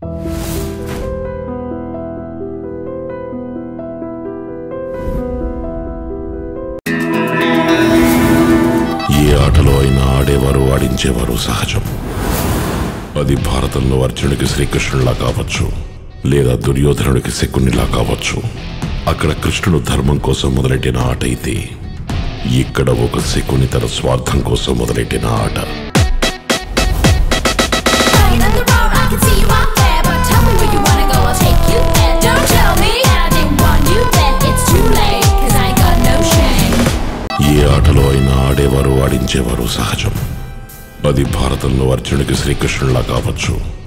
ఏ ఆటలో అయినా ఆడేవారు ఆడించేవారు సహజం అది భారతంలో అర్జునుడికి శ్రీకృష్ణుడిలా కావచ్చు లేదా దుర్యోధనుడికి శకునిలా కావచ్చు అక్కడ కృష్ణుడు ధర్మం కోసం మొదలెట్టిన ఆట అయితే ఇక్కడ ఒక శకుని తన స్వార్థం కోసం మొదలెట్టిన ఆట Lying on the road, I can see you out there, but tell me where you wanna go, I'll take you there. Don't tell me I didn't want you then, it's too late, cause I got no shame. ఏ ఆటలో అయినా ఆడేవారు ఆడించేవారు సహజం అది భారతంలో అర్జునుడికి శ్రీకృష్ణుడిలా కావచ్చు